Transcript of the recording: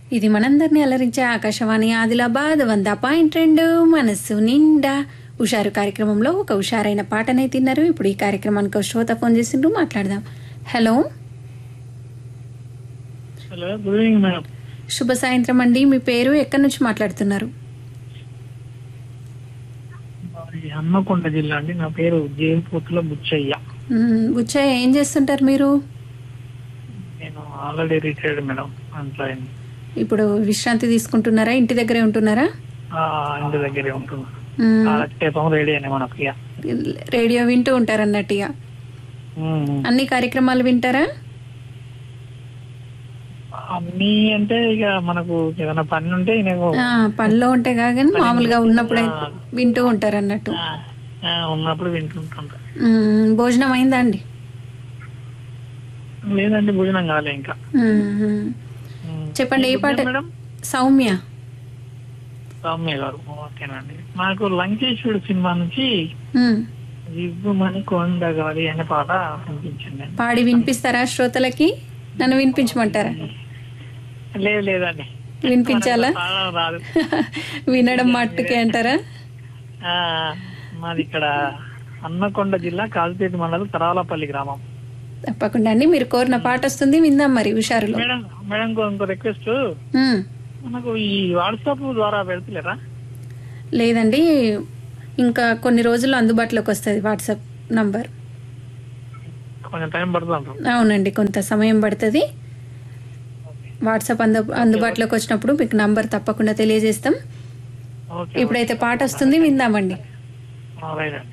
ఇది మనందరినీ అలరించే ఆకాశవాణి ఆదిలాబాద్ వంద పాయింట్ రెండు మనస్సు నిండా హుషారు కార్యక్రమంలో ఒక హుషారైన పాటనే తిన్నారు ఇప్పుడు ఈ కార్యక్రమానికి ఒక శ్రోత ఫోన్ చేసిండ్రు మాట్లాడదాం hello hello good evening madam శుభ సాయంత్రం అండి మీ పేరు ఎక్కడి నుంచి మాట్లాడుతున్నారు మాది హన్మకొండ జిల్లా అండి నా పేరు జేంపూతుల బుచ్చయ్య మ్, బుచ్చయ్య ఏం చేస్తుంటారు మీరు నేను ఆల్రెడీ రిటైర్డ్ మేడం ఎంప్లాయీ ఇప్పుడు విశ్రాంతి తీసుకుంటున్నారా ఇంటి దగ్గరే ఉంటున్నారా ఇంటి దగ్గరే ఉంటున్నా మ్, కాలక్షేపం రెడీ అని మనకి ఇక. రేడియో వింటూ ఉంటారు అన్నట్టుగా ఉమ్. అన్ని కార్యక్రమాలు వింటారా అన్ని అంటే ఇక మనకు ఏదైనా పని ఉంటే నేను ఆ, పనిలో ఉంటే కాగానే మామూలుగా ఉన్నప్పుడే వింటూ ఉంటారు అన్నట్టు ఆ, ఆ, ఉన్నప్పుడు వింటుంటుంటా మ్, భోజనం అయిందా అండి లేదండి భోజనం కాలే ఇంకా మ్, మ్. ఉమ్. చెప్పండి ఏ పాట మేడం సౌమ్య సౌమ్య గారు ఓకేనండి నాకు లంకేశ్వరుడు సినిమా నుంచి మ్, జివ్వుమని కొండగాలి అనే పాట వినిపించండి పాడి వినిపిస్తారా శ్రోతలకి నన్ను వినిపించమంటారా లేదు లేదండి వినిపించాలా పాడడం రాదు వినడం మట్టుకే అంటారా ఆ, మాది ఇక్కడ హన్మకొండ జిల్లా కాజుపేట మండలం తరాలపల్లి గ్రామం తప్పకుండా అండి మీరు కోరిన పాట వస్తుంది విందాం మరి హుషారులో మేడం మేడం ఇంకో ఇంకో రిక్వెస్ట్ మ్, మనకు ఈ వాట్సాప్ ద్వారా పెడతలేరా లేదండి ఇంకా కొన్ని రోజుల్లో అందుబాటులోకి వస్తుంది వాట్సాప్ నంబర్ కొంచెం టైం పడుతుంది అంటారు అవునండి కొంత సమయం పడుతుంది వాట్సాప్ అందు అందుబాటులోకి వచ్చినప్పుడు మీకు నంబర్ తప్పకుండా తెలియజేస్తాం ఓకే ఇప్పుడైతే పాట వస్తుంది విందామండి రైట్ అండి